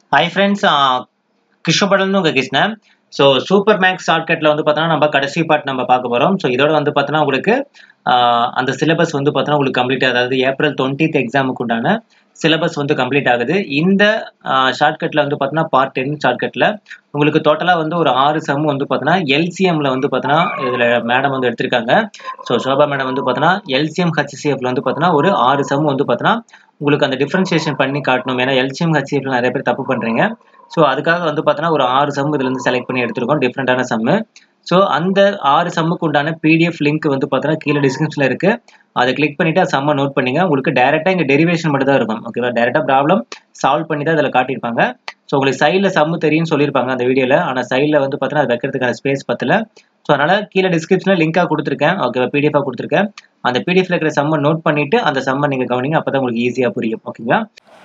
hi friends கிருஷ்ணபடம்னு உங்கள் Krishnan so super maths ஷார்ட்கட்டில் வந்து பார்த்தோன்னா நம்ம கடைசி பார்ட் நம்ம பார்க்க போகிறோம் ஸோ இதோட வந்து பார்த்தோன்னா உங்களுக்கு ஆஹ், அந்த சிலபஸ் வந்து பார்த்தோன்னா உங்களுக்கு கம்ப்ளீட் அதாவது ஏப்ரல் டுவெண்ட்டித் எக்ஸாமுக்கு உண்டான சிலபஸ் வந்து கம்ப்ளீட் ஆகுது இந்த ஷார்ட்கட்டில் வந்து பார்த்தோன்னா பார்ட் டென் ஷார்ட்கட்டில் உங்களுக்கு டோட்டலாக வந்து ஒரு ஆறு சம் வந்து பார்த்தோன்னா எல்சிஎம்ல வந்து பார்த்தோன்னா இதில் மேடம் வந்து எடுத்திருக்காங்க ஸோ சோபா மேடம் வந்து பார்த்தோன்னா எல்சிஎம் ஹச்சிசிஎஃப்ல வந்து பார்த்தோன்னா ஒரு ஆறு சம் வந்து பார்த்தோன்னா உங்களுக்கு அந்த டிஃப்ரென்சியேஷன் பண்ணி காட்டணும் ஏன்னா எல்சிஎம் ஹச்சிஎஃப்ல நிறைய பேர் தப்பு பண்ணுறீங்க ஸோ அதுக்காக வந்து பார்த்தோன்னா ஒரு ஆறு சம் இதுலேருந்து செலக்ட் பண்ணி எடுத்திருக்கோம் டிஃப்ரெண்டான சம்மு ஸோ அந்த ஆறு சம்முக்கு உண்டான பிடிஎஃப் லிங்க் வந்து பார்த்தோன்னா கீழே டிஸ்கிரிப்ஷனில் இருக்குது அதை கிளிக் பண்ணிவிட்டு அது சம்மை நோட் பண்ணிங்க உங்களுக்கு டேரெக்டாக இங்கே டெரிவேஷன் மட்டும் தான் இருக்கும் ஓகேவா டேரெக்டாக ப்ராப்ளம் சால்வ் பண்ணி தான் அதில் காட்டியிருப்பாங்க ஸோ உங்களுக்கு சைடில் சம்மு தெரியும்னு சொல்லியிருப்பாங்க அந்த வீடியோவில் ஆனால் சைடில் வந்து பார்த்தோன்னா அது வைக்கிறதுக்கான ஸ்பேஸ் பத்தல ஸோ அதனால் கீழே டிஸ்கிரிப்ஷனில் லிங்காக கொடுத்துருக்கேன் ஓகேவா பிடிஎஃபாக கொடுத்துருக்கேன் அந்த பிடிஎஃப்ல இருக்கிற சம்மை நோட் பண்ணிவிட்டு அந்த சம்மை நீங்கள் கவனிங்க அப்போ தான் உங்களுக்கு ஈஸியாக புரியும் ஓகேங்களா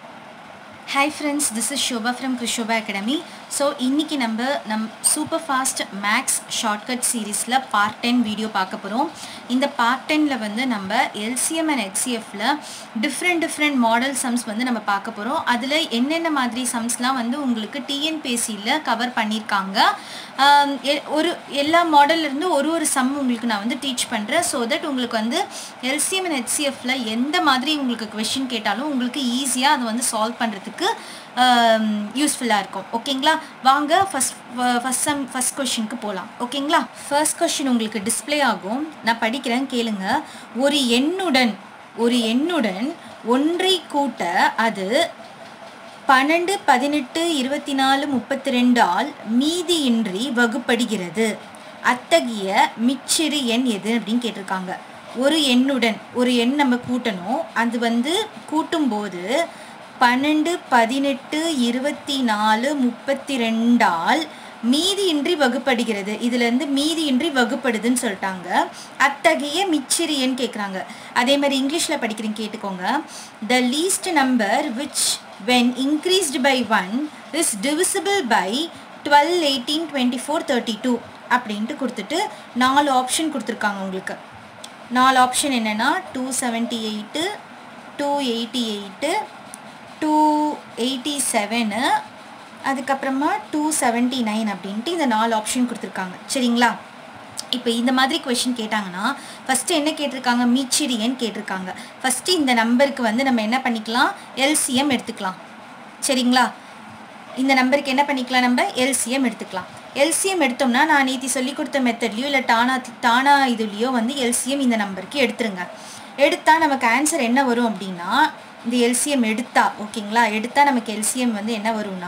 hi friends this is Shoba from Krishoba academy so இன்றைக்கி நம்ம நம் சூப்பர் ஃபாஸ்ட் மேக்ஸ் ஷார்ட்கட் சீரீஸில் பார்ட் டென் வீடியோ பார்க்க போகிறோம் இந்த பார்ட் டெனில் வந்து நம்ம எல்சிஎம் அண்ட் ஹெச்சிஎஃப்ல டிஃப்ரெண்ட் டிஃப்ரெண்ட் மாடல் சம்ஸ் வந்து நம்ம பார்க்க போகிறோம் அதில் என்னென்ன மாதிரி சம்ஸ்லாம் வந்து உங்களுக்கு டிஎன்பிஎஸ்சியில் கவர் பண்ணியிருக்காங்க ஆம், எ- ஒரு எல்லா மாடல்ல இருந்து ஒரு ஒரு சம் உங்களுக்கு நான் வந்து டீச் பண்ணுறேன் ஸோ தட் உங்களுக்கு வந்து எல்சிஎம் அண்ட் ஹெச்சிஎஃப்ல எந்த மாதிரி உங்களுக்கு கொஷின் கேட்டாலும் உங்களுக்கு ஈஸியாக அதை வந்து சால்வ் பண்ணுறதுக்கு யூஸ்ஃபுல்லாக இருக்கும் ஓகேங்களா வாங்க ஃபஸ்ட் ஃபஸ்ட் சம் ஃபஸ்ட் கொஷினுக்கு போகலாம் ஓகேங்களா ஃபர்ஸ்ட் கொஷின் உங்களுக்கு டிஸ்ப்ளே ஆகும் நான் படிக்கிறேன் கேளுங்க ஒரு எண்ணுடன் ஒரு எண்ணுடன் ஒன்றை கூட்ட அது பன்னெண்டு பதினெட்டு இருபத்தி நாலு முப்பத்தி ரெண்டு ஆல் மீதியின்றி வகுப்படுகிறது அத்தகைய மிச்சிறு எண் எது அப்படின்னு கேட்டிருக்காங்க ஒரு எண்ணுடன் ஒரு எண் நம்ம கூட்டணும் அது வந்து கூட்டும்போது பன்னெண்டு பதினெட்டு இருபத்தி நாலு முப்பத்தி ரெண்டால் மீதியின்றி வகுப்படுகிறது இதுலேருந்து மீதியின்றி வகுப்படுதுன்னு சொல்லிட்டாங்க அத்தகைய மிச்சிறு எண் கேட்குறாங்க அதே மாதிரி இங்கிலீஷில் படிக்கிறேன் கேட்டுக்கோங்க the least number which when increased by 1 is divisible by 12 18 24 32 அப்படின்ட்டு கொடுத்துட்டு நாலு ஆப்ஷன் கொடுத்துருக்காங்க உங்களுக்கு நாலு ஆப்ஷன் என்னென்னா two seventy eight two eighty eight two eighty seven அதுக்கப்புறமா டூ செவன்ட்டி நைன் அப்படின்ட்டு இந்த நாலு ஆப்ஷன் கொடுத்துருக்காங்க சரிங்களா இப்போ இந்த மாதிரி கொஷின் கேட்டாங்கன்னா ஃபஸ்ட்டு என்ன கேட்டிருக்காங்க மீச்சிரியன் கேட்டிருக்காங்க ஃபஸ்ட்டு இந்த நம்பருக்கு வந்து நம்ம என்ன பண்ணிக்கலாம் எல்சிஎம் எடுத்துக்கலாம் சரிங்களா இந்த நம்பருக்கு என்ன பண்ணிக்கலாம் நம்ம எல்சிஎம் எடுத்துக்கலாம் எல்சிஎம் எடுத்தோம்னா நான் நேத்தி சொல்லி கொடுத்த மெத்தட்லையோ இல்லை டானா டானா இதுலேயோ வந்து எல்சிஎம் இந்த நம்பருக்கு எடுத்துருங்க எடுத்தால் நமக்கு ஆன்சர் என்ன வரும் அப்படின்னா இந்த எல்சிஎம் எடுத்தா ஓகேங்களா எடுத்தா நமக்கு எல்சிஎம் வந்து என்ன வரும்னா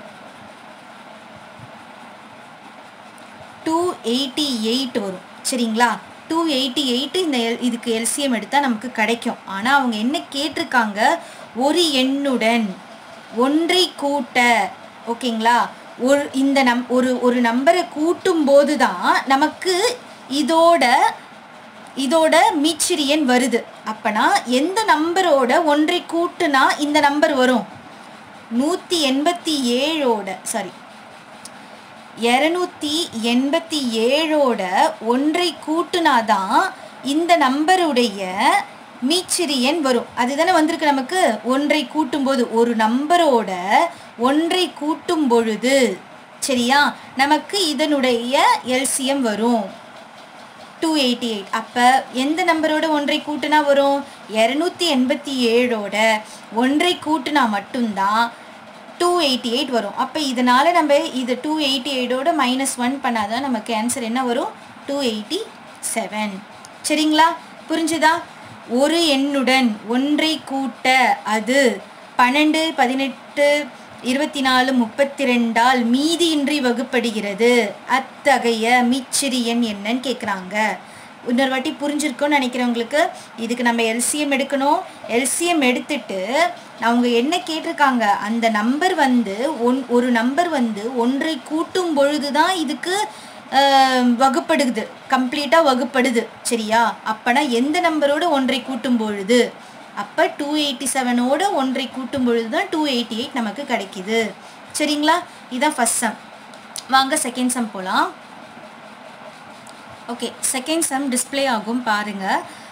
டூ எயிட்டி எயிட் வரும் சரிங்களா டூ எயிட்டி எயிட்டு இந்த எல் இதுக்கு எல்சிஎம் எடுத்தால் நமக்கு கிடைக்கும் ஆனால் அவங்க என்ன கேட்டிருக்காங்க ஒரு எண்ணுடன் ஒன்றை கூட்ட ஓகேங்களா ஒரு இந்த நம் ஒரு ஒரு நம்பரை கூட்டும் போது தான் நமக்கு இதோட இதோட மீச்சிரியன் வருது அப்பனா எந்த நம்பரோட ஒன்றை கூட்டுனா இந்த நம்பர் வரும் நூற்றி எண்பத்தி ஏழோட சாரி இரநூத்தி எண்பத்தி ஏழோட ஒன்றை கூட்டுனாதான் இந்த நம்பருடைய மீச்சிறியன் வரும் அதுதானே வந்திருக்கு நமக்கு ஒன்றை கூட்டும்போது ஒரு நம்பரோட ஒன்றை கூட்டும் பொழுது சரியா நமக்கு இதனுடைய எல்சிஎம் வரும் டூ எயிட்டி எயிட் அப்போ எந்த நம்பரோட ஒன்றை கூட்டுனா வரும் இரநூத்தி எண்பத்தி ஏழோட ஒன்றை கூட்டுனா மட்டும்தான் டூ எயிட்டி எயிட் வரும் அப்போ இதனால் நம்ம இது டூ எயிட்டி எயிட்டோட மைனஸ் ஒன் பண்ணாதான் நமக்கு ஆன்சர் என்ன வரும் டூ எயிட்டி செவன் சரிங்களா புரிஞ்சுதா ஒரு எண்ணுடன் ஒன்றை கூட்ட அது பன்னெண்டு பதினெட்டு இருபத்தி நாலு முப்பத்தி ரெண்டால் மீதியின்றி வகுப்படுகிறது அத்தகைய மீச்சிறு எண் என்னன்னு கேட்குறாங்க இன்னொரு வாட்டி புரிஞ்சிருக்கும்னு நினைக்கிறவங்களுக்கு இதுக்கு நம்ம எல்சிஎம் எடுக்கணும் எல்சிஎம் எடுத்துட்டு அவங்க என்ன கேட்டிருக்காங்க அந்த நம்பர் வந்து ஒன் ஒரு நம்பர் வந்து ஒன்றை கூட்டும் பொழுது தான் இதுக்கு ஆஹ், வகுப்படுது கம்ப்ளீட்டாக வகுப்படுது சரியா அப்பனா எந்த நம்பரோட ஒன்றை கூட்டும் பொழுது அப்போ டூ எயிட்டி செவனோட ஒன்றை கூட்டும் பொழுது தான் டூ எயிட்டி எயிட் நமக்கு கிடைக்குது சரிங்களா இதான் ஃபஸ்ட் சம் வாங்க செகண்ட் சம் போகலாம் ஓகே செகண்ட் சம் டிஸ்ப்ளே ஆகும் பாருங்க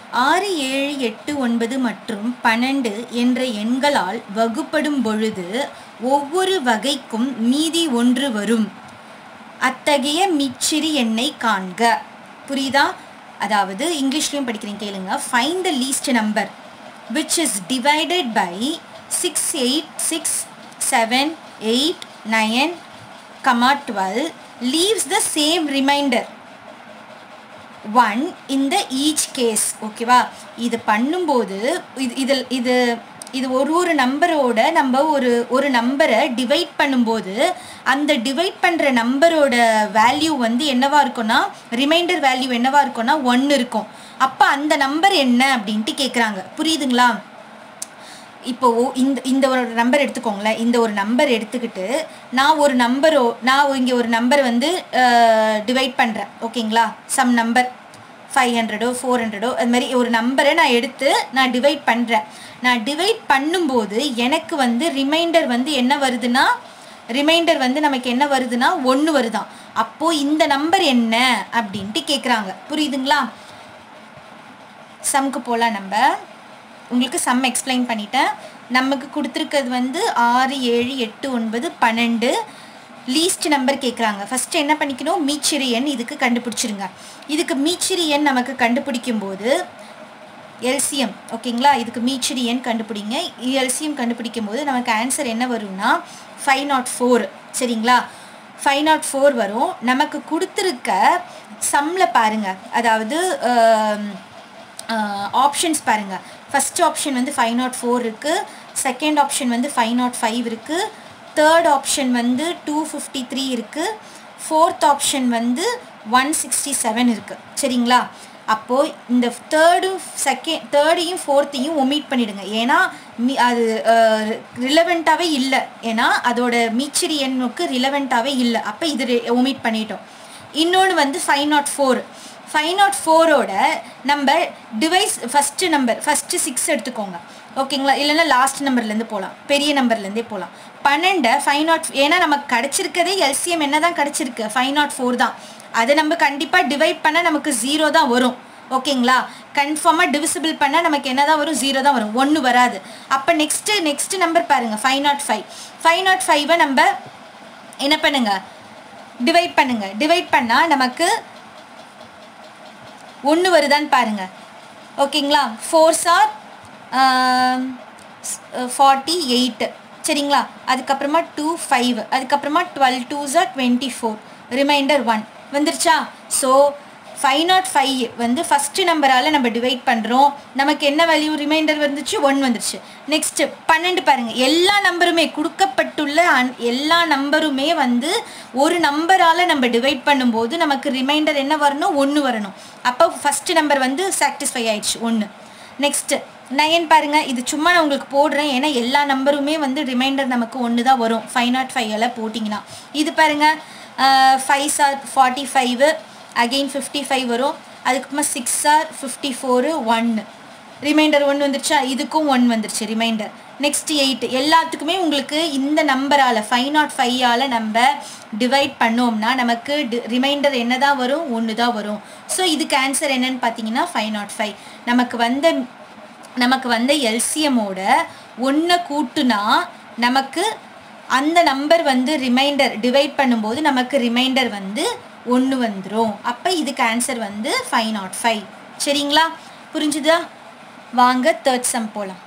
ஆறு ஏழு எட்டு ஒன்பது மற்றும் பன்னெண்டு என்ற எண்களால் வகுப்படும் பொழுது ஒவ்வொரு வகைக்கும் மீதி ஒன்று வரும் அத்தகைய மிச்சிறு எண்ணை காண்க புரியுதா அதாவது இங்கிலீஷ்லையும் படிக்கிறேன் கேளுங்க find the least number which is divided by six eight six seven eight nine comma twelve leaves the same remainder one இந்த ஈச் கேஸ் ஓகேவா இது பண்ணும்போது இது இதில் இது இது ஒரு ஒரு நம்பரோட நம்ம ஒரு ஒரு நம்பரை டிவைட் பண்ணும்போது அந்த டிவைட் பண்ணுற நம்பரோட வேல்யூ வந்து என்னவா இருக்கும்னா ரிமைண்டர் வேல்யூ என்னவா இருக்கும்னா ஒன்று இருக்கும் அப்போ அந்த நம்பர் என்ன அப்படின்ட்டு கேட்குறாங்க புரியுதுங்களா இப்போ ஓ- இந்த இந்த ஒரு நம்பர் எடுத்துக்கோங்களேன் இந்த ஒரு நம்பர் எடுத்துக்கிட்டு நான் ஒரு நம்பரோ நான் இங்கே ஒரு நம்பர் வந்து டிவைட் பண்ணுறேன் ஓகேங்களா சம் நம்பர் ஃபைவ் ஹண்ட்ரடோ ஃபோர் ஹண்ட்ரடோ அது மாதிரி ஒரு நம்பரை நான் எடுத்து நான் டிவைட் பண்ணுறேன் நான் டிவைட் பண்ணும்போது எனக்கு வந்து ரிமைண்டர் வந்து என்ன வருதுன்னா ரிமைண்டர் வந்து நமக்கு என்ன வருதுன்னா ஒன்று வருதான் அப்போது இந்த நம்பர் என்ன அப்படின்ட்டு கேட்குறாங்க புரியுதுங்களா சம்க்கு போகலாம் நம்ம உங்களுக்கு சம் எக்ஸ்பிளைன் பண்ணிட்டேன் நமக்கு கொடுத்துருக்கிறது வந்து ஆறு ஏழு எட்டு ஒன்பது பன்னெண்டு லீஸ்ட் நம்பர் கேட்குறாங்க ஃபஸ்ட்டு என்ன பண்ணிக்கணும் மீச்சிறு எண் இதுக்கு கண்டுபிடிச்சிருங்க இதுக்கு மீச்சிறு எண் நமக்கு கண்டுபிடிக்கும் போது எல்சிஎம் ஓகேங்களா இதுக்கு மீச்சிறு எண் கண்டுபிடிங்க எல்சிஎம் கண்டுபிடிக்கும் போது நமக்கு ஆன்சர் என்ன வரும்னா ஃபைவ் நாட் ஃபோர் சரிங்களா ஃபைவ் நாட் ஃபோர் வரும் நமக்கு கொடுத்துருக்க சம்மில் பாருங்கள் அதாவது ஆப்ஷன்ஸ் பாருங்கள் ஃபஸ்ட் ஆப்ஷன் வந்து ஃபைவ் நாட் ஃபோர் இருக்குது செகண்ட் ஆப்ஷன் வந்து ஃபைவ் நாட் ஃபைவ் இருக்குது தேர்ட் ஆப்ஷன் வந்து டூ ஃபிஃப்டி த்ரீ இருக்குது ஃபோர்த் ஆப்ஷன் வந்து ஒன் சிக்ஸ்டி செவன் இருக்குது சரிங்களா அப்போது இந்த தேர்டும் செகண்ட் தேர்டையும் ஃபோர்த்தையும் ஒமிட் பண்ணிடுங்க ஏன்னா மி அது ரிலவெண்ட்டாகவே இல்லை ஏன்னா அதோட மீச்சரி எண்ணுக்கு ரிலவெண்ட்டாகவே இல்லை அப்போ இது ஒமிட் பண்ணிட்டோம் இன்னொன்று வந்து five nought four five nought ஃபோரோட நம்ம டிவைஸ் ஃபஸ்ட்டு நம்பர் ஃபஸ்ட்டு சிக்ஸ் எடுத்துக்கோங்க ஓகேங்களா இல்லைன்னா லாஸ்ட் நம்பர்லேருந்து போகலாம் பெரிய நம்பர்லேருந்தே போகலாம் பன்னெண்டை ஃபைவ் நாட் ஏன்னா நமக்கு கிடச்சிருக்கதே எல்சிஎம் என்ன தான் கிடச்சிருக்கு ஃபைவ் நாட் ஃபோர் தான் அதை நம்ம கண்டிப்பாக டிவைட் பண்ண நமக்கு ஜீரோ தான் வரும் ஓகேங்களா கன்ஃபார்மாக டிவிசிபிள் பண்ணால் நமக்கு என்ன தான் வரும் ஜீரோ தான் வரும் ஒன்று வராது அப்போ நெக்ஸ்ட்டு நெக்ஸ்ட் நம்பர் பாருங்கள் five nought five five nought ஃபைவை நம்ம என்ன பண்ணுங்க டிவைட் பண்ணுங்க டிவைட் பண்ணால் நமக்கு ஒன்று வருதான்னு பாருங்க ஓகேங்களா ஃபோர் சார் ஃபார்ட்டி எயிட்டு சரிங்களா அதுக்கப்புறமா டூ ஃபைவ் அதுக்கப்புறமா twelve two sir twenty four remainder one வந்துருச்சா ஸோ ஃபைவ் நாட் ஃபைவ் வந்து ஃபஸ்ட்டு நம்பரால் நம்ம டிவைட் பண்ணுறோம் நமக்கு என்ன வேல்யூ ரிமைண்டர் வந்துச்சு ஒன் வந்துருச்சு நெக்ஸ்ட்டு பன்னெண்டு பாருங்கள் எல்லா நம்பருமே கொடுக்கப்பட்டுள்ள அன் எல்லா நம்பருமே வந்து ஒரு நம்பரால் நம்ம டிவைட் பண்ணும்போது நமக்கு ரிமைண்டர் என்ன வரணும் ஒன்று வரணும் அப்போ ஃபஸ்ட்டு நம்பர் வந்து சாட்டிஸ்ஃபை ஆயிடுச்சு ஒன்று நெக்ஸ்ட்டு நயன் பாருங்கள் இது சும்மா நான் உங்களுக்கு போடுறேன் ஏன்னா எல்லா நம்பருமே வந்து ரிமைண்டர் நமக்கு ஒன்று தான் வரும் ஃபைவ் நாட் ஃபைவ் எல்லாம் போட்டிங்கன்னா இது பாருங்கள் five sir forty five again fifty five வரும் அதுக்கப்புறமா சிக்ஸ் ஆர் ஃபிஃப்டி ஃபோரு ஒன்று ரிமைண்டர் ஒன்று வந்துருச்சா இதுக்கும் ஒன் வந்துருச்சு ரிமைண்டர் நெக்ஸ்ட் எயிட் எல்லாத்துக்குமே உங்களுக்கு இந்த நம்பரால் ஃபைவ் நாட் ஃபைவால் நம்ம டிவைட் பண்ணோம்னா நமக்கு ரிமைண்டர் என்ன தான் வரும் ஒன்று தான் வரும் ஸோ இதுக்கு ஆன்சர் என்னன்னு பார்த்தீங்கன்னா ஃபைவ் நாட் ஃபைவ் நமக்கு வந்த நமக்கு வந்த எல்சிஎமோட ஒன்றை கூட்டுனா நமக்கு அந்த நம்பர் வந்து ரிமைண்டர் டிவைட் பண்ணும்போது நமக்கு ரிமைண்டர் வந்து ஒன்று வந்துடும் அப்போ இதுக்கு ஆன்சர் வந்து ஃபைவ் நாட் ஃபைவ் சரிங்களா புரிஞ்சுதா வாங்க தேர்ட் சம் போகலாம்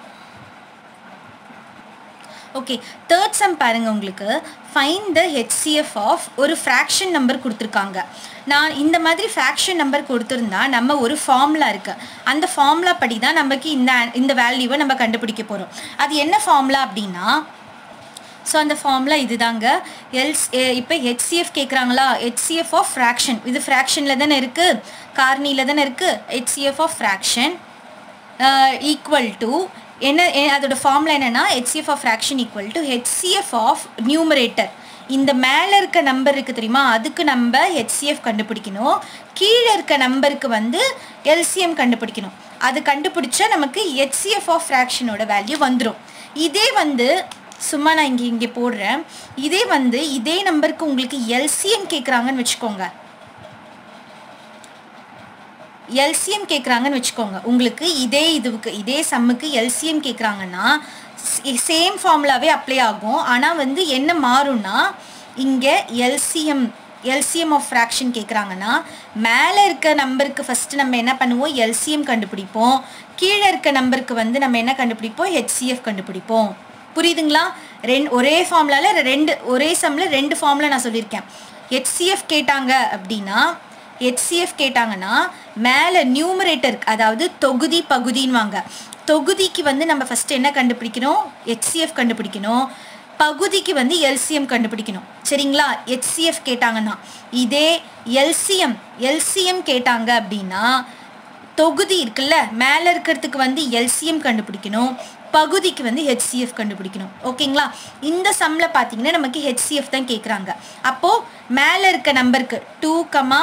ஓகே தேர்ட் சம் பாருங்க உங்களுக்கு ஃபைன் த ஹெச்சிஎஃப் ஆஃப் ஒரு ஃப்ராக்ஷன் நம்பர் கொடுத்துருக்காங்க நான் இந்த மாதிரி ஃப்ராக்ஷன் நம்பர் கொடுத்துருந்தா நம்ம ஒரு ஃபார்முலா இருக்குது அந்த ஃபார்முலா படி தான் நமக்கு இந்த இந்த வேல்யூவை நம்ம கண்டுபிடிக்க போகிறோம் அது என்ன ஃபார்முலா அப்படின்னா ஸோ அந்த ஃபார்முலா இதுதாங்க எல்ஸ் இப்போ ஹெச்சிஎஃப் கேட்குறாங்களா ஹெச்சிஎஃப் ஆஃப் ஃப்ராக்ஷன் இது ஃப்ராக்ஷனில் தானே இருக்குது கார்னியில் தானே இருக்குது HCF of fraction equal to என்ன எ- அதோட ஃபார்முலா என்னென்னா HCF of fraction equal to HCF of numerator இந்த மேலே இருக்க நம்பர் இருக்குது தெரியுமா அதுக்கு நம்ம ஹெச்சிஎஃப் கண்டுபிடிக்கணும் கீழே இருக்க நம்பருக்கு வந்து எல்சிஎம் கண்டுபிடிக்கணும் அது கண்டுபிடிச்சா நமக்கு ஹெச்சிஎஃப் ஆஃப் ஃப்ராக்ஷனோட வேல்யூ வந்துடும் இதே வந்து சும்மா நான் இங்கே இங்கே போடுறேன் இதே வந்து இதே நம்பருக்கு உங்களுக்கு எல்சிஎம் கேட்குறாங்கன்னு வச்சுக்கோங்க எல்சிஎம் கேட்குறாங்கன்னு வச்சுக்கோங்க உங்களுக்கு இதே இதுவுக்கு இதே சம்முக்கு எல்சிஎம் கேட்குறாங்கன்னா சேம் ஃபார்முலாவே அப்ளை ஆகும் ஆனால் வந்து என்ன மாறும்னா இங்கே எல்சிஎம் எல்சிஎம் ஆஃப் ஃப்ராக்ஷன் கேட்குறாங்கன்னா மேலே இருக்க நம்பருக்கு ஃபஸ்ட்டு நம்ம என்ன பண்ணுவோம் எல்சிஎம் கண்டுபிடிப்போம் கீழே இருக்க நம்பருக்கு வந்து நம்ம என்ன கண்டுபிடிப்போம் ஹெச்சிஎஃப் கண்டுபிடிப்போம் புரியுதுங்களா ரெண்டு ஒரே ஃபார்முலாவில் ரெண்டு ஒரே சம்மில் ரெண்டு ஃபார்முலா நான் சொல்லியிருக்கேன் ஹெச்சிஎஃப் கேட்டாங்க அப்படின்னா ஹெச்சிஎஃப் கேட்டாங்கன்னா மேலே நியூமரேட்டருக்கு அதாவது தொகுதி பகுதின்வாங்க தொகுதிக்கு வந்து நம்ம ஃபஸ்ட்டு என்ன கண்டுபிடிக்கணும் ஹெச்சிஎஃப் கண்டுபிடிக்கணும் பகுதிக்கு வந்து எல்சிஎம் கண்டுபிடிக்கணும் சரிங்களா ஹெச்சிஎஃப் கேட்டாங்கன்னா இதே எல்சிஎம் எல்சிஎம் கேட்டாங்க அப்படின்னா தொகுதி இருக்குல்ல மேலே இருக்கிறதுக்கு வந்து எல்சிஎம் கண்டுபிடிக்கணும் பகுதிக்கு வந்து ஹெச்சிஎஃப் கண்டுபிடிக்கணும் ஓகேங்களா இந்த சம்மில் பார்த்தீங்கன்னா நமக்கு ஹெச்சிஎஃப் தான் கேட்குறாங்க அப்போது மேலே இருக்க நம்பருக்கு two comma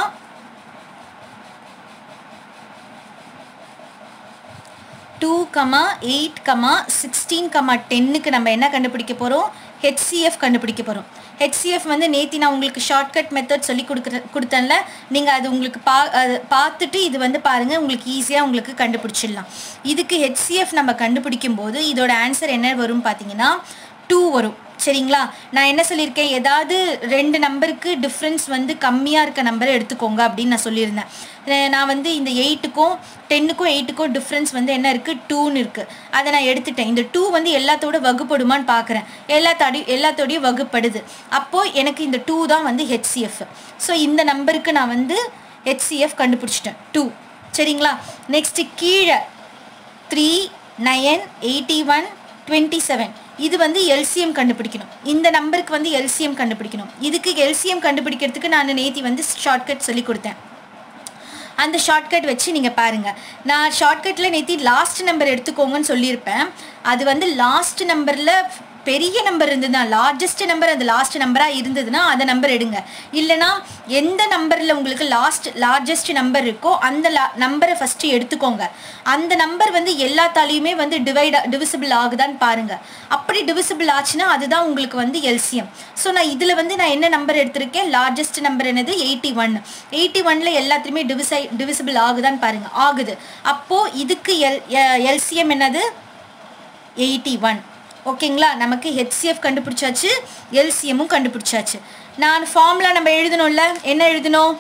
two comma eight comma sixteen comma டென்னுக்கு நம்ம என்ன கண்டுபிடிக்க போகிறோம் ஹெச்சிஎஃப் கண்டுபிடிக்க போகிறோம் ஹெச்சிஎஃப் வந்து நேத்தி நான் உங்களுக்கு ஷார்ட்கட் மெத்தட் சொல்லி கொடுக்குற கொடுத்தேன்ல நீங்கள் அது உங்களுக்கு பா அது பார்த்துட்டு இது வந்து பாருங்கள் உங்களுக்கு ஈஸியாக உங்களுக்கு கண்டுபிடிச்சிடலாம் இதுக்கு ஹெச்சிஎஃப் நம்ம கண்டுபிடிக்கும் போது இதோட ஆன்சர் என்ன வரும் பார்த்தீங்கன்னா டூ வரும் சரிங்களா நான் என்ன சொல்லியிருக்கேன் ஏதாவது ரெண்டு நம்பருக்கு டிஃப்ரென்ஸ் வந்து கம்மியாக இருக்க நம்பரை எடுத்துக்கோங்க அப்படின்னு நான் சொல்லியிருந்தேன் அஹ் நான் வந்து இந்த எயிட்டுக்கும் டென்னுக்கும் எயிட்டுக்கும் டிஃப்ரென்ஸ் வந்து என்ன இருக்குது டூன்னு இருக்குது அதை நான் எடுத்துட்டேன் இந்த டூ வந்து எல்லாத்தோட வகுப்படுமான்னு பார்க்குறேன் எல்லாத்தோடையும் எல்லாத்தோடையும் வகுப்படுது அப்போது எனக்கு இந்த டூ தான் வந்து ஹெச்சிஎஃப் ஸோ இந்த நம்பருக்கு நான் வந்து ஹெச்சிஎஃப் கண்டுபிடிச்சிட்டேன் டூ சரிங்களா நெக்ஸ்ட்டு கீழே three nine eighty one twenty seven இது வந்து எல்சிஎம் கண்டுபிடிக்கணும் இந்த நம்பருக்கு வந்து எல்சிஎம் கண்டுபிடிக்கணும் இதுக்கு எல்சிஎம் கண்டுபிடிக்கிறதுக்கு நான் நேத்தி வந்து ஷார்ட்கட் சொல்லி கொடுத்தேன் அந்த ஷார்ட்கட் வச்சு நீங்கள் பாருங்கள் நான் ஷார்ட்கட்டில் நேத்தி லாஸ்ட் நம்பர் எடுத்துக்கோங்கன்னு சொல்லியிருப்பேன் அது வந்து லாஸ்ட் நம்பரில் பெரிய நம்பர் இருந்ததுன்னா லார்ஜஸ்ட் நம்பர் அந்த லாஸ்ட் நம்பராக இருந்ததுன்னா அந்த நம்பர் எடுங்க இல்லைனா எந்த நம்பரில் உங்களுக்கு லாஸ்ட் லார்ஜஸ்ட் நம்பர் இருக்கோ அந்த லா நம்பரை ஃபஸ்ட்டு எடுத்துக்கோங்க அந்த நம்பர் வந்து எல்லாத்தாலையுமே வந்து டிவைட் டிவிசிபிள் ஆகுதான்னு பாருங்கள் அப்படி டிவிசிபிள் ஆச்சுன்னா அதுதான் உங்களுக்கு வந்து எல்சிஎம் ஸோ நான் இதில் வந்து நான் என்ன நம்பர் எடுத்திருக்கேன் லார்ஜஸ்ட் நம்பர் என்னது எயிட்டி ஒன் எயிட்டி ஒனில் எல்லாத்துலேயுமே டிவிசை டிவிசிபிள் ஆகுதான்னு பாருங்கள் ஆகுது அப்போது இதுக்கு எல் எல்சிஎம் என்னது எயிட்டி ஒன் ஓகேங்களா நமக்கு ஹெச்சிஎஃப் கண்டுபிடிச்சாச்சு எல்சிஎம்மும் கண்டுபிடிச்சாச்சு நான் ஃபார்முலா நம்ம எழுதணும்ல என்ன எழுதணும்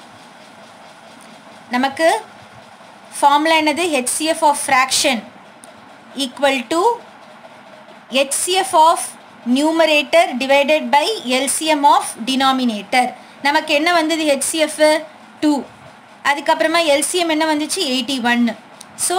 நமக்கு ஃபார்முலா என்னது HCF of fraction equal to HCF of numerator divided by LCM of denominator நமக்கு என்ன வந்தது ஹெச்சிஎஃப் டூ அதுக்கப்புறமா எல்சிஎம் என்ன வந்துச்சு எயிட்டி ஒன்று ஸோ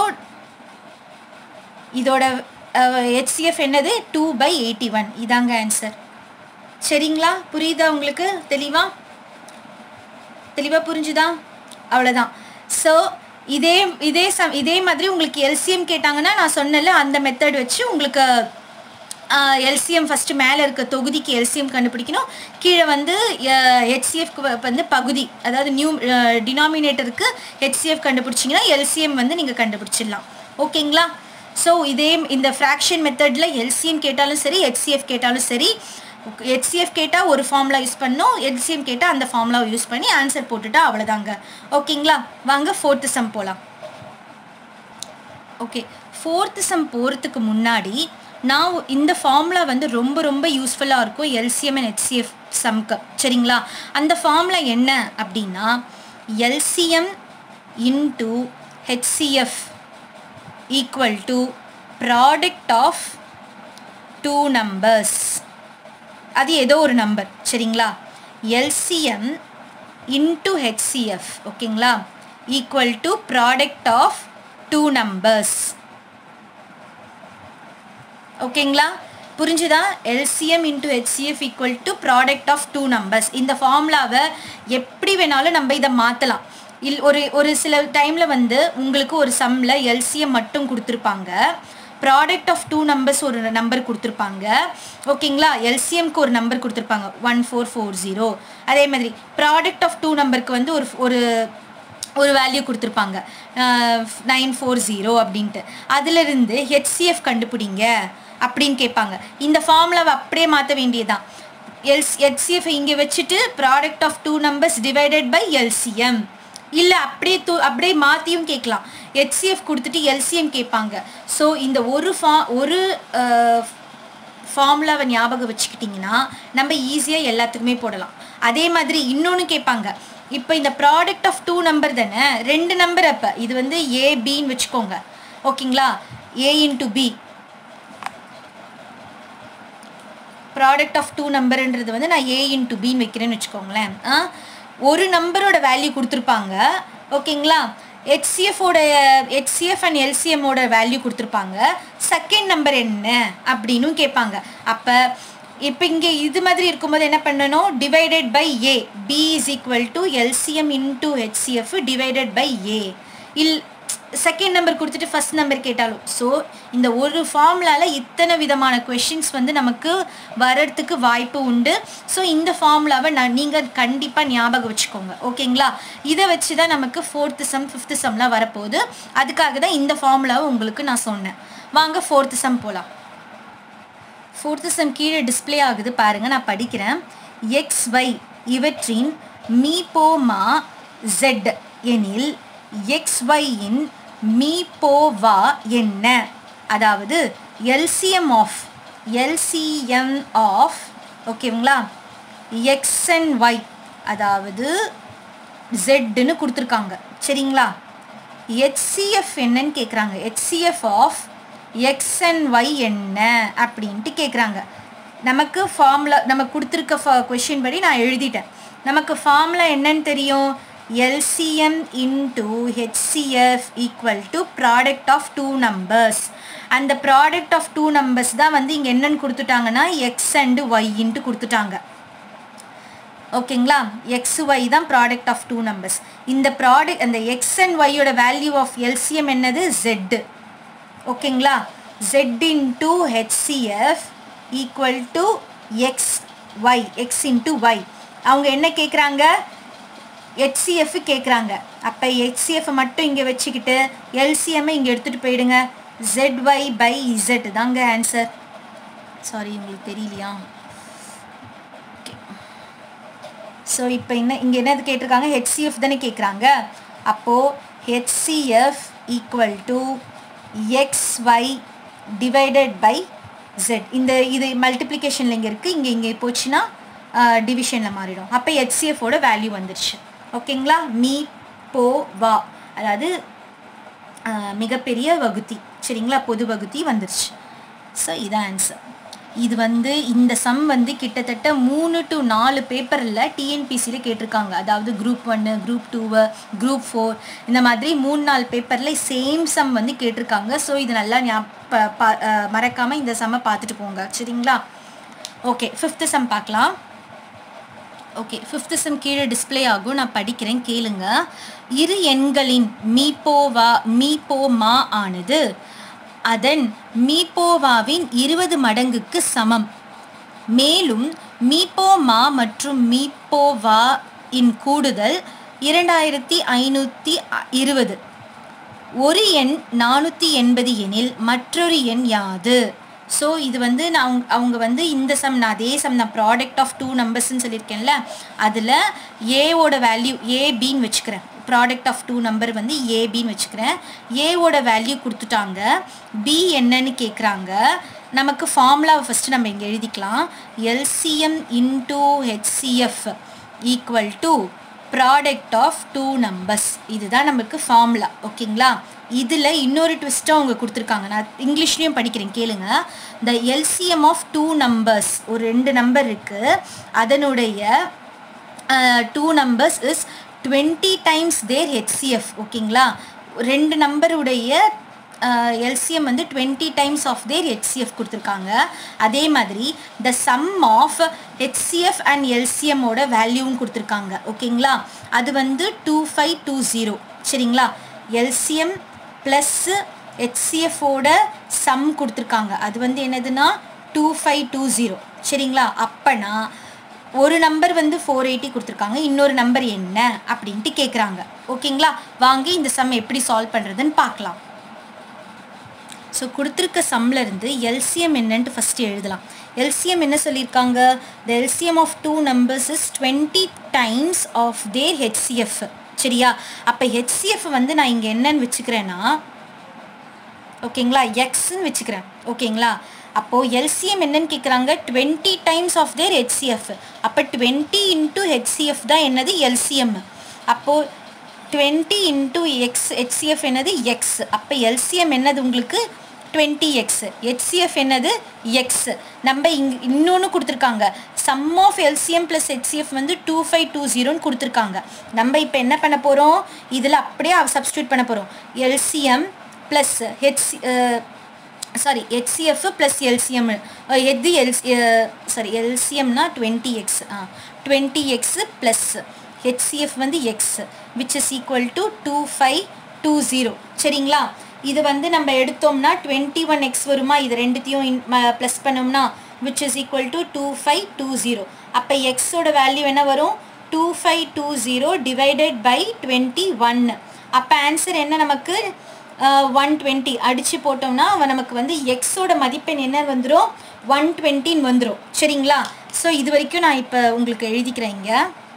இதோட ஹெச்சிஎஃப் என்னது டூ பை எயிட்டி ஒன் இதாங்க ஆன்சர் சரிங்களா புரியுதா உங்களுக்கு தெளிவா தெளிவாக புரிஞ்சுதா அவ்வளோதான் ஸோ இதே இதே சம் இதே மாதிரி உங்களுக்கு எல்சிஎம் கேட்டாங்கன்னா நான் சொன்னல அந்த மெத்தட் வச்சு உங்களுக்கு எல்சிஎம் ஃபஸ்ட்டு மேலே இருக்க தொகுதிக்கு எல்சிஎம் கண்டுபிடிக்கணும் கீழே வந்து ஹெச்சிஎஃப்க்கு வந்து பகுதி அதாவது நியூ டினாமினேட்டருக்கு ஹெச்சிஎஃப் கண்டுபிடிச்சிங்கன்னா எல்சிஎம் வந்து நீங்கள் கண்டுபிடிச்சிடலாம் ஓகேங்களா ஸோ இதே இந்த ஃப்ராக்ஷன் மெத்தடில் எல்சிஎம் கேட்டாலும் சரி ஹெச்சிஎஃப் கேட்டாலும் சரி ஹெச்சிஎஃப் கேட்டால் ஒரு ஃபார்முலா யூஸ் பண்ணோம் எல்சிஎம் கேட்டால் அந்த ஃபார்முலாவை யூஸ் பண்ணி ஆன்சர் போட்டுட்டா அவ்வளோதாங்க ஓகேங்களா வாங்க ஃபோர்த்து சம் போகலாம் ஓகே ஃபோர்த்து சம் போகிறதுக்கு முன்னாடி நான் இந்த ஃபார்முலா வந்து ரொம்ப ரொம்ப யூஸ்ஃபுல்லாக இருக்கும் எல்சிஎம் அண்ட் ஹெச்சிஎஃப் சம்க்கு சரிங்களா அந்த ஃபார்முலா என்ன அப்படின்னா LCM into HCF equal to product of two numbers அது ஏதோ ஒரு நம்பர் சரிங்களா எல்சிஎம் இன்டு ஹெச்சிஎஃப் ஓகேங்களா equal to product of two numbers ஓகேங்களா புரிஞ்சுதா LCM into HCF equal to product of two numbers இந்த ஃபார்முலாவை எப்படி வேணாலும் நம்ம இதை மாற்றலாம் இல் ஒரு ஒரு சில டைமில் வந்து உங்களுக்கு ஒரு சம்மில் எல்சிஎம் மட்டும் கொடுத்துருப்பாங்க ப்ராடக்ட் ஆஃப் டூ நம்பர்ஸ் ஒரு நம்பர் கொடுத்துருப்பாங்க ஓகேங்களா எல்சிஎம்க்கு ஒரு நம்பர் கொடுத்துருப்பாங்க ஒன் ஃபோர் ஃபோர் ஜீரோ அதே மாதிரி ப்ராடக்ட் ஆஃப் டூ நம்பருக்கு வந்து ஒரு ஒரு ஒரு வேல்யூ கொடுத்துருப்பாங்க நைன் ஃபோர் ஜீரோ அப்படின்ட்டு அதிலிருந்து ஹெச்சிஎஃப் கண்டுபிடிங்க அப்படின்னு கேட்பாங்க இந்த ஃபார்முலாவை அப்படியே மாற்ற வேண்டியதான் எல்ஸ் ஹெச்சிஎஃப் இங்கே வச்சுட்டு product of two numbers divided by LCM இல்லை அப்படியே தூ அப்படியே மாற்றியும் கேட்கலாம் ஹெச்சிஎஃப் கொடுத்துட்டு எல்சிஎம் கேட்பாங்க ஸோ இந்த ஒரு ஃபா ஒரு ஃபார்முலாவை ஞாபகம் வச்சுக்கிட்டிங்கன்னா நம்ம ஈஸியாக எல்லாத்துக்குமே போடலாம் அதே மாதிரி இன்னொன்று கேட்பாங்க இப்போ இந்த ப்ராடக்ட் ஆஃப் டூ நம்பர் தானே ரெண்டு நம்பர் அப்போ இது வந்து ஏ பின்னு வச்சுக்கோங்க ஓகேங்களா A into B product of two நம்பர்ன்றது வந்து நான் ஏ இன்ட்டு பின்னு வைக்கிறேன்னு வச்சுக்கோங்களேன் ஆ ஒரு நம்பரோட வேல்யூ கொடுத்துருப்பாங்க ஓகேங்களா ஹெச்சிஎஃபோட ஹெச்சிஎஃப் அண்ட் எல்சிஎம்மோட வேல்யூ கொடுத்துருப்பாங்க செகண்ட் நம்பர் என்ன அப்படின்னும் கேட்பாங்க அப்போ இப்போ இங்கே இது மாதிரி இருக்கும்போது என்ன பண்ணணும் divided by A B is equal to LCM into HCF divided by A இல் செகண்ட் நம்பர் கொடுத்துட்டு ஃபஸ்ட் நம்பர் கேட்டாலும் ஸோ இந்த ஒரு ஃபார்முலாவில் இத்தனை விதமான கொஷின்ஸ் வந்து நமக்கு வர்றதுக்கு வாய்ப்பு உண்டு ஸோ இந்த ஃபார்முலாவை நான் நீங்கள் கண்டிப்பாக ஞாபகம் வச்சுக்கோங்க ஓகேங்களா இதை வச்சு தான் நமக்கு ஃபோர்த்து சம் ஃபிஃப்த்து சம்லாம் வரப்போகுது அதுக்காக தான் இந்த ஃபார்முலாவை உங்களுக்கு நான் சொன்னேன் வாங்க ஃபோர்த்து சம் போகலாம் ஃபோர்த்து சம் கீழே டிஸ்பிளே ஆகுது பாருங்கள் நான் படிக்கிறேன் எக்ஸ் ஒய் இவற்றின் மீபோமா ஜெட் எனில் எக்ஸ் ஒய்யின் மீபோவா என்ன அதாவது எல்சிஎம் ஆஃப் எல்சிஎம் ஆஃப் ஓகேங்களா எக்ஸ் அண்ட் ஒய் அதாவது ஜெட்டுன்னு கொடுத்துருக்காங்க சரிங்களா ஹெச்சிஎஃப் என்னன்னு கேட்குறாங்க HCF of X and Y என்ன அப்படின்ட்டு கேட்குறாங்க நமக்கு ஃபார்முலா நம்ம கொடுத்துருக்க ஃபா கொஷின் படி நான் எழுதிட்டேன் நமக்கு ஃபார்முலா என்னன்னு தெரியும் LCM into HCF equal to product of two numbers அந்த ப்ராடக்ட் ஆஃப் டூ நம்பர்ஸ் தான் வந்து இங்கே என்னன்னு கொடுத்துட்டாங்கன்னா எக்ஸ் அண்டு ஒய்ன்ட்டு கொடுத்துட்டாங்க ஓகேங்களா எக்ஸ் ஒய் தான் ப்ராடக்ட் ஆஃப் டூ நம்பர்ஸ் இந்த ப்ராடக்ட் அந்த எக்ஸ் அண்ட் ஒய்யோட வேல்யூ ஆஃப் எல்சிஎம் என்னது ஜெட்டு ஓகேங்களா Z into HCF equal to X Y X into Y அவங்க என்ன கேட்குறாங்க ஹெச்சிஎஃப் கேட்குறாங்க அப்போ ஹெச்சிஎஃப் மட்டும் இங்கே வச்சுக்கிட்டு எல்சிஎம்மை இங்கே எடுத்துகிட்டு போயிடுங்க ஜெட் ஒய் பை இசட் தாங்க ஆன்சர் சாரி உங்களுக்கு தெரியலையா ஸோ இப்போ என்ன இங்கே என்னது கேட்டிருக்காங்க ஹெச்சிஎஃப் தானே கேட்குறாங்க அப்போது HCF equal to X Y divided by Z இந்த இது மல்டிப்ளிகேஷனில் இங்கே இருக்குது இங்கே இங்கே போச்சுன்னா டிவிஷனில் மாறிடும் அப்போ ஹெச்சிஎஃபோட வேல்யூ வந்துருச்சு ஓகேங்களா மீ போ வா அதாவது மிகப்பெரிய வகுத்தி சரிங்களா பொது வகுத்தி வந்துருச்சு ஸோ இதான் ஆன்சர் இது வந்து இந்த சம் வந்து கிட்டத்தட்ட மூணு டு நாலு பேப்பரில் டிஎன்பிசியில் கேட்டிருக்காங்க அதாவது குரூப் ஒன்று குரூப் டூவு குரூப் ஃபோர் இந்த மாதிரி மூணு நாலு பேப்பரில் சேம் சம் வந்து கேட்டிருக்காங்க ஸோ இது நல்லா மறக்காமல் இந்த சம்மை பார்த்துட்டு போங்க சரிங்களா ஓகே ஃபிஃப்த்து சம் பார்க்கலாம் ஓகே ஃபிஃப்த்து சம் கீழே டிஸ்பிளே ஆகும் நான் படிக்கிறேன் கேளுங்க இரு எண்களின் மீப்போவா மீப்போமா ஆனது அதன் மீப்போவாவின் இருபது மடங்குக்கு சமம் மேலும் மீப்போமா மற்றும் மீப்போவா இன் கூடுதல் இரண்டாயிரத்தி ஐநூற்றி இருபது ஒரு எண் நானூற்றி எண்பது எனில் மற்றொரு எண் யாது ஸோ இது வந்து நான் அவங்க அவங்க வந்து இந்த சம் நான் அதே சம் நான் ப்ராடக்ட் ஆஃப் டூ நம்பர்ஸ்ன்னு சொல்லியிருக்கேன்ல அதில் ஏவோட வேல்யூ ஏபின்னு வச்சுக்கிறேன் ப்ராடக்ட் ஆஃப் டூ நம்பர் வந்து ஏபின்னு வச்சுக்கிறேன் ஏவோட வேல்யூ கொடுத்துட்டாங்க பி என்னன்னு கேட்குறாங்க நமக்கு ஃபார்முலாவை ஃபஸ்ட்டு நம்ம இங்கே எழுதிக்கலாம் LCM into HCF equal to product of two numbers இதுதான் நமக்கு ஃபார்முலா ஓகேங்களா இதில் இன்னொரு ட்விஸ்ட்டும் அவங்க கொடுத்துருக்காங்க நான் இங்கிலீஷ்லேயும் படிக்கிறேன் கேளுங்க the LCM of two numbers ஒரு ரெண்டு நம்பர் இருக்குது அதனுடைய two numbers is twenty times their HCF ஓகேங்களா ரெண்டு நம்பருடைய எல்சிஎம் வந்து twenty times of their HCF கொடுத்துருக்காங்க அதே மாதிரி the sum of HCF and எல்சிஎம்மோட வேல்யூவும் கொடுத்துருக்காங்க ஓகேங்களா அது வந்து டூ ஃபைவ் டூ ஜீரோ சரிங்களா எல்சிஎம் ப்ளஸ்ஸு ஹெச்சிஎஃபோட சம் கொடுத்துருக்காங்க அது வந்து என்னதுன்னா டூ ஃபைவ் டூ ஜீரோ சரிங்களா அப்போனா ஒரு நம்பர் வந்து ஃபோர் எயிட்டி கொடுத்துருக்காங்க இன்னொரு நம்பர் என்ன அப்படின்ட்டு கேட்குறாங்க ஓகேங்களா வாங்க இந்த சம் எப்படி சால்வ் பண்ணுறதுன்னு பார்க்கலாம் ஸோ கொடுத்துருக்க சம்லேருந்து எல்சிஎம் என்னன்ட்டு ஃபஸ்ட்டு எழுதலாம் எல்சிஎம் என்ன சொல்லியிருக்காங்க the LCM of two numbers is twenty times of their HCF சரியா அப்போ ஹெச்சிஎஃப் வந்து நான் இங்கே என்னன்னு வச்சுக்கிறேன்னா ஓகேங்களா எக்ஸ்ன்னு வச்சுக்கிறேன் ஓகேங்களா அப்போது எல்சிஎம் என்னன்னு கேட்குறாங்க twenty times of their HCF அப்போ டுவெண்ட்டி இன்ட்டு ஹெச்சிஎஃப் தான் என்னது எல்சிஎம் அப்போது டுவெண்ட்டி இன்ட்டு எக்ஸ் ஹெச்சிஎஃப் என்னது எக்ஸ் அப்போ எல்சிஎம் என்னது உங்களுக்கு டுவெண்ட்டி எக்ஸ் ஹெச்சிஎஃப் என்னது எக்ஸ் நம்ம இங் இன்னொன்று கொடுத்துருக்காங்க sum of LCM plus HCF வந்து டூ ஃபைவ் டூ ஜீரோன்னு கொடுத்துருக்காங்க நம்ம இப்போ என்ன பண்ண போகிறோம் இதில் அப்படியே சப்ஸ்டியூட் பண்ண போகிறோம் LCM plus H sorry HCF plus LCM எது எல் சாரி எல்சிஎம்னா twenty X ah twenty X plus HCF வந்து X which is equal to two five two zero சரிங்களா இது வந்து நம்ம எடுத்தோம்னா டுவெண்ட்டி ஒன் எக்ஸ் வருமா இது ரெண்டுத்தையும் இன் ப்ளஸ் பண்ணோம்னா which is equal to two five two zero அப்போ எக்ஸோட வேல்யூ என்ன வரும் two five two zero divided by twenty ஒன்று அப்போ ஆன்சர் என்ன நமக்கு ஒன் டுவெண்ட்டி அடித்து போட்டோம்னா நமக்கு வந்து எக்ஸோட மதிப்பெண் என்ன வந்துடும் ஒன் டுவெண்ட்டின்னு வந்துடும் சரிங்களா ஸோ இது வரைக்கும் நான் இப்போ உங்களுக்கு எழுதிக்கிறேன் இங்கே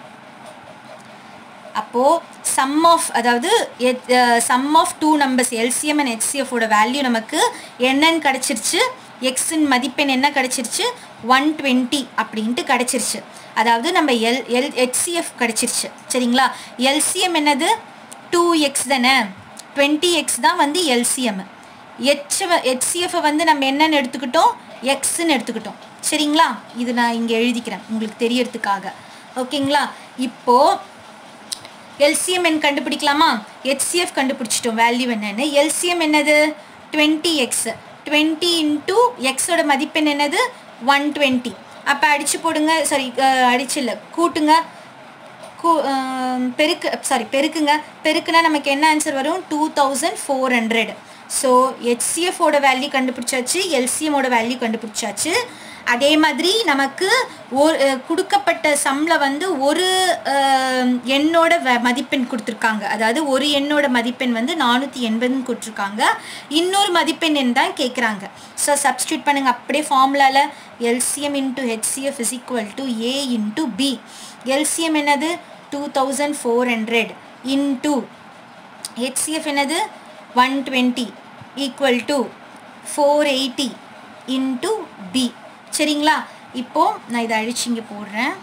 அப்போது சம் ஆஃப் அதாவது sum of two numbers LCM and ஹெச்சிஎஃபோட வேல்யூ நமக்கு என்னன்னு கிடச்சிருச்சு எக்ஸின் மதிப்பெண் என்ன கிடச்சிருச்சு ஒன் டுவெண்ட்டி அப்படின்ட்டு கிடச்சிருச்சு அதாவது நம்ம எல் எல் ஹெச்சிஎஃப் கிடச்சிருச்சு சரிங்களா எல்சிஎம் என்னது டூ எக்ஸ் தானே டுவெண்ட்டி எக்ஸ் தான் வந்து எல்சிஎம் ஹெச் ஹெச்சிஎஃப்பை வந்து நம்ம என்னன்னு எடுத்துக்கிட்டோம் எக்ஸ்ன்னு எடுத்துக்கிட்டோம் சரிங்களா இது நான் இங்கே எழுதிக்கிறேன் உங்களுக்கு தெரியறதுக்காக ஓகேங்களா இப்போது எல்சிஎம் என் கண்டுபிடிக்கலாமா ஹெச்சிஎஃப் கண்டுபிடிச்சிட்டோம் வேல்யூ என்னன்னு எல்சிஎம் என்னது டுவெண்ட்டி எக்ஸ் டுவெண்ட்டி இன்ட்டு எக்ஸோட மதிப்பெண் என்னது ஒன் டுவெண்ட்டி அப்போ அடித்து போடுங்க சாரி அடிச்சு இல்லை கூட்டுங்க கூ பெருக்கு சாரி பெருக்குங்க பெருக்குனா நமக்கு என்ன ஆன்சர் வரும் two thousand four hundred so ஹெச்சிஎஃபோட வேல்யூ கண்டுபிடிச்சாச்சு எல்சிஎமோட வேல்யூ கண்டுபிடிச்சாச்சு அதே மாதிரி நமக்கு ஒரு கொடுக்கப்பட்ட சம்மில் வந்து ஒரு எண்ணோட வ மதிப்பெண் கொடுத்துருக்காங்க அதாவது ஒரு எண்ணோட மதிப்பெண் வந்து நானூற்றி எண்பதுன்னு கொடுத்துருக்காங்க இன்னொரு மதிப்பெண் எண் தான் கேட்குறாங்க ஸோ சப்ஸ்டியூட் பண்ணுங்கள் அப்படியே ஃபார்முலாவில் LCM into HCF is equal to a into b LCM என்னது two thousand four hundred into HCF என்னது one twenty equal to four eighty into b சரிங்களா இப்போது நான் இதை அழிச்சு இங்கே போடுறேன்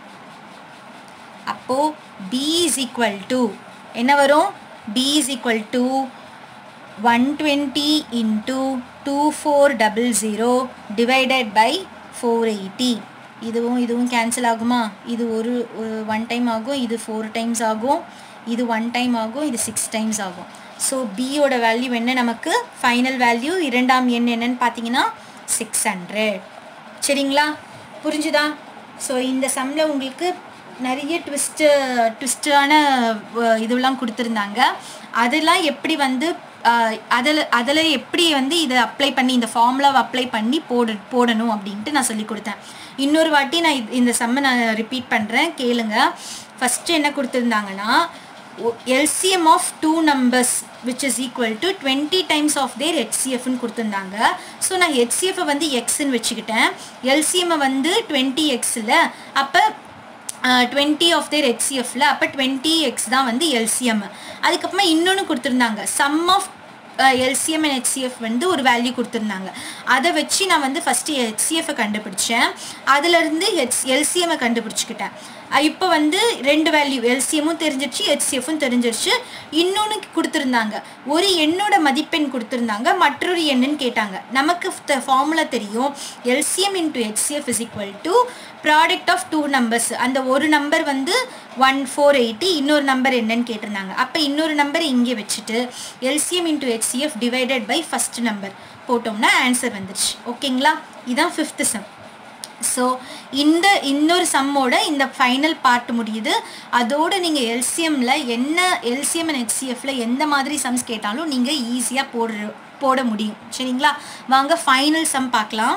அப்போது பி இஸ் ஈக்குவல் டு என்ன வரும் b is equal to one twenty into two four double zero divided by four eighty இதுவும் இதுவும் கேன்சல் ஆகுமா இது ஒரு ஒன் டைம் ஆகும் இது ஃபோர் டைம்ஸ் ஆகும் இது ஒன் டைம் ஆகும் இது சிக்ஸ் டைம்ஸ் ஆகும் ஸோ பியோட வேல்யூ என்ன நமக்கு ஃபைனல் வேல்யூ இரண்டாம் எண் என்னன்னு பார்த்தீங்கன்னா சிக்ஸ் ஹண்ட்ரட் சரிங்களா புரிஞ்சுதா ஸோ இந்த சம்மில் உங்களுக்கு நிறைய ட்விஸ்ட்டு ட்விஸ்டான இதெல்லாம் கொடுத்துருந்தாங்க அதெல்லாம் எப்படி வந்து அதில் அதில் எப்படி வந்து இதை அப்ளை பண்ணி இந்த ஃபார்முலாவை அப்ளை பண்ணி போட போடணும் அப்படின்ட்டு நான் சொல்லி கொடுத்தேன் இன்னொரு வாட்டி நான் இந்த சம்மை நான் ரிப்பீட் பண்ணுறேன் கேளுங்க ஃபஸ்ட்டு என்ன கொடுத்துருந்தாங்கன்னா LCM of two numbers which is equal to twenty times of their ஹெச்சிஎஃப்னு கொடுத்துருந்தாங்க ஸோ நான் ஹெச்சிஎஃப்பை வந்து எக்ஸ்ன்னு வச்சுக்கிட்டேன் எல்சிஎம்மை வந்து டுவெண்ட்டி எக்ஸில் அப்போ டுவெண்ட்டி ஆஃப் தேர் ஹெச்சிஎஃப்ல அப்போ டுவெண்ட்டி எக்ஸ் தான் வந்து எல்சிஎம் அதுக்கப்புறமா இன்னொன்று கொடுத்துருந்தாங்க sum of LCM and HCF வந்து ஒரு வேல்யூ கொடுத்துருந்தாங்க அதை வச்சு நான் வந்து ஃபஸ்ட்டு ஹெச்சிஎஃப்பை கண்டுபிடிச்சேன் அதுலேருந்து ஹெச் எல்சிஎம்மை கண்டுபிடிச்சிக்கிட்டேன் இப்போ வந்து ரெண்டு வேல்யூ எல்சிஎம்மும் தெரிஞ்சிருச்சு ஹெச்சிஎஃப்பும் தெரிஞ்சிருச்சு இன்னொன்று கொடுத்துருந்தாங்க ஒரு எண்ணோட மதிப்பெண் கொடுத்துருந்தாங்க மற்றொரு எண்ணுன்னு கேட்டாங்க நமக்கு ஃபார்முலா தெரியும் LCM into HCF is equal to product of two numbers அந்த ஒரு நம்பர் வந்து ஒன் ஃபோர் எயிட்டி இன்னொரு நம்பர் என்னன்னு கேட்டிருந்தாங்க அப்போ இன்னொரு நம்பர் இங்கே வச்சுட்டு LCM into HCF divided by first number போட்டோம்னா ஆன்சர் வந்துருச்சு ஓகேங்களா இதுதான் ஃபிஃப்த்து சம் ஸோ இந்த இன்னொரு சம்மோட இந்த ஃபைனல் பார்ட் முடியுது அதோடு நீங்கள் எல்சிஎம்மில் என்ன எல்சிஎம் அண்ட் ஹெச்சிஎஃப்ல எந்த மாதிரி சம்ஸ் கேட்டாலும் நீங்கள் ஈஸியாக போடுற போட முடியும் சரிங்களா வாங்க ஃபைனல் சம் பார்க்கலாம்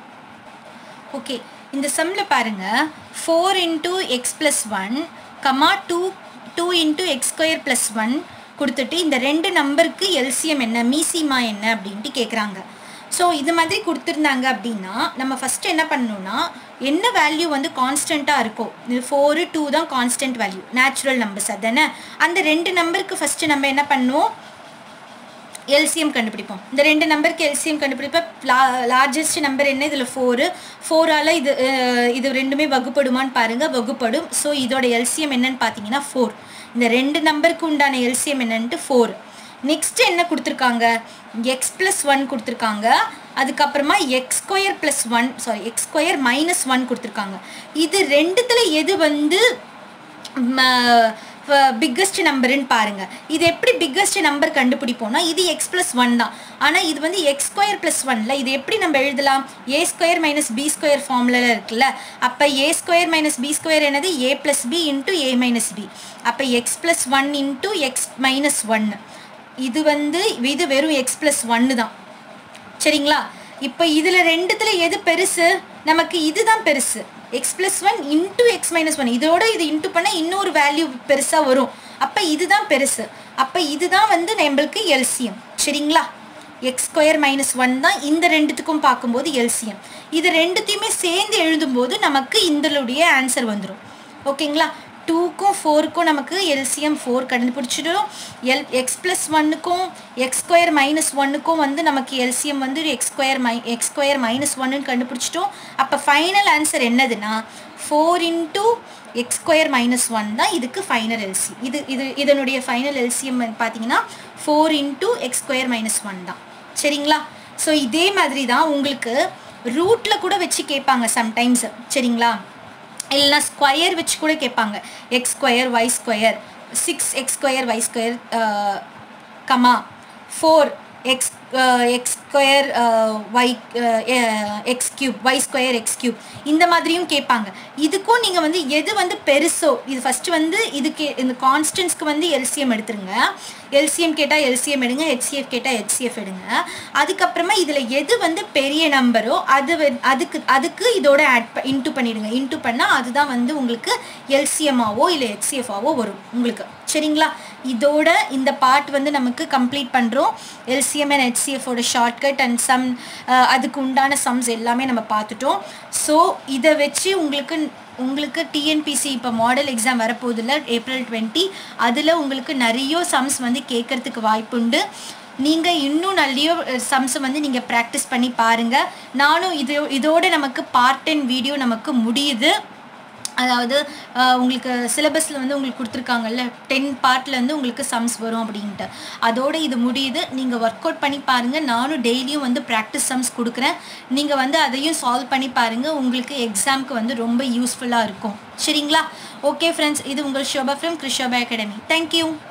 ஓகே இந்த சம்மில் பாருங்கள் four into x plus one comma two two into x square plus one கொடுத்துட்டு இந்த ரெண்டு நம்பருக்கு எல்சிஎம் என்ன மீசிமா என்ன அப்படின்ட்டு கேட்குறாங்க ஸோ இது மாதிரி கொடுத்துருந்தாங்க அப்படின்னா நம்ம ஃபஸ்ட்டு என்ன பண்ணணும்னா என்ன வேல்யூ வந்து கான்ஸ்டண்ட்டாக இருக்கும் இது ஃபோரு டூ தான் கான்ஸ்டன்ட் வேல்யூ நேச்சுரல் நம்பர்ஸ் அதானே அந்த ரெண்டு நம்பருக்கு ஃபஸ்ட்டு நம்ம என்ன பண்ணுவோம் எல்சிஎம் கண்டுபிடிப்போம் இந்த ரெண்டு நம்பருக்கு எல்சிஎம் கண்டுபிடிப்போம் லா லார்ஜஸ்ட் நம்பர் என்ன இதில் ஃபோரு ஃபோரால் இது அஹ், இது ரெண்டுமே வகுப்படுமான்னு பாருங்கள் வகுப்படும் ஸோ இதோட எல்சிஎம் என்னன்னு பார்த்தீங்கன்னா ஃபோர் இந்த ரெண்டு நம்பருக்கு உண்டான எல்சிஎம் என்னன்ட்டு ஃபோர் நெக்ஸ்ட் என்ன கொடுத்துருக்காங்க எக்ஸ் ப்ளஸ் ஒன் கொடுத்துருக்காங்க அதுக்கப்புறமா x square plus one sorry x square minus one கொடுத்துருக்காங்க இது ரெண்டுத்தில் எது வந்து பிக்கஸ்ட் நம்பருன்னு பாருங்க இது எப்படி பிக்கஸ்ட் நம்பர் கண்டுபிடிப்போம்னா இது எக்ஸ் ப்ளஸ் ஒன் தான் ஆனால் இது வந்து எக்ஸ் ஸ்கொயர் ப்ளஸ் ஒன்ல இது எப்படி நம்ம எழுதலாம் a square minus b square formula இருக்குல்ல அப்போ a square minus b square என்னது a plus b into a minus b அப்போ x plus one into x minus ஒன்று இது வந்து இது வெறும் எக்ஸ் ப்ளஸ் ஒன்று தான் சரிங்களா இப்போ இதில் ரெண்டுத்தில் எது பெருசு நமக்கு இதுதான் பெருசு x plus one into x minus one இதோட இது இன்ட்டு பண்ணால் இன்னொரு வேல்யூ பெருசாக வரும் அப்போ இதுதான் பெருசு அப்போ இதுதான் வந்து நம்மளுக்கு எல்சிஎம் சரிங்களா எக்ஸ் ஸ்கொயர் மைனஸ் ஒன் தான் இந்த ரெண்டுத்துக்கும் பார்க்கும்போது எல்சிஎம் இது ரெண்டுத்தையுமே சேர்ந்து எழுதும்போது நமக்கு இதனுடைய ஆன்சர் வந்துடும் ஓகேங்களா டூக்கும் ஃபோருக்கும் நமக்கு எல்சிஎம் ஃபோர் கண்டுபிடிச்சிடும் எல் எக்ஸ் ப்ளஸ் ஒன்னுக்கும் எக்ஸ் ஸ்கொயர் மைனஸ் ஒன்னுக்கும் வந்து நமக்கு எல்சிஎம் வந்து x square my x square minus ஒன்னு கண்டுபிடிச்சிட்டோம் அப்போ ஃபைனல் ஆன்சர் என்னதுன்னா four into x square minus one தான் இதுக்கு ஃபைனல் எல்சி இது இது இதனுடைய ஃபைனல் எல்சிஎம் பார்த்தீங்கன்னா four into x square minus one தான் சரிங்களா ஸோ இதே மாதிரி தான் உங்களுக்கு ரூட்டில் கூட வச்சு கேட்பாங்க சம்டைம்ஸ் சரிங்களா இல்லைனா ஸ்கொயர் வச்சு கூட கேட்பாங்க x square y square six x square y square comma four x x square y x cube y square x cube இந்த மாதிரியும் கேட்பாங்க இதுக்கும் நீங்கள் வந்து எது வந்து பெருசோ இது ஃபஸ்ட்டு வந்து இதுக்கு இந்த கான்ஸ்டன்ஸ்க்கு வந்து எல்சிஎம் எடுத்துருங்க எல்சிஎம் கேட்டால் எல்சிஎம் எடுங்க ஹெச்சிஎஃப் கேட்டால் ஹெச்சிஎஃப் எடுங்க அதுக்கப்புறமா இதில் எது வந்து பெரிய நம்பரோ அது வந்து- அதுக்கு அதுக்கு இதோட ஆட் இன்ட்டு பண்ணிடுங்க இன்ட்டு பண்ணால் அதுதான் வந்து உங்களுக்கு எல்சிஎம்மாவோ இல்லை ஹெச்சிஎஃபாவோ வரும் உங்களுக்கு சரிங்களா இதோட இந்த பார்ட் வந்து நமக்கு கம்ப்ளீட் பண்ணுறோம் எல்சிஎம் அண்ட் ஹெச்சிஎஃபோட ஷார்ட்கட் அண்ட் சம் அதுக்கு உண்டான சம்ஸ் எல்லாமே நம்ம பார்த்துட்டோம் ஸோ இதை வச்சு உங்களுக்கு உங்களுக்கு டிஎன்பிசி இப்போ மாடல் எக்ஸாம் வரப்போதில்ல ஏப்ரல் டுவெண்ட்டி அதில் உங்களுக்கு நிறைய சம்ஸ் வந்து கேட்கறதுக்கு வாய்ப்புண்டு நீங்கள் இன்னும் நிறைய சம்ஸை வந்து நீங்கள் ப்ராக்டிஸ் பண்ணி பாருங்கள் நானும் இது இதோட நமக்கு பார்ட் டென் வீடியோ நமக்கு முடியுது அதாவது அஹ், உங்களுக்கு சிலபஸில் வந்து உங்களுக்கு கொடுத்துருக்காங்கல்ல டென் பார்ட்லேருந்து உங்களுக்கு சம்ஸ் வரும் அப்படின்ட்டு அதோட இது முடியுது நீங்கள் ஒர்க் அவுட் பண்ணி பாருங்கள் நானும் டெய்லியும் வந்து ப்ராக்டிஸ் சம்ஸ் கொடுக்குறேன் நீங்கள் வந்து அதையும் சால்வ் பண்ணி பாருங்கள் உங்களுக்கு எக்ஸாம்க்கு வந்து ரொம்ப யூஸ்ஃபுல்லாக இருக்கும் சரிங்களா ஓகே ஃப்ரெண்ட்ஸ் இது உங்கள் Shoba from Krishoba Academy thank you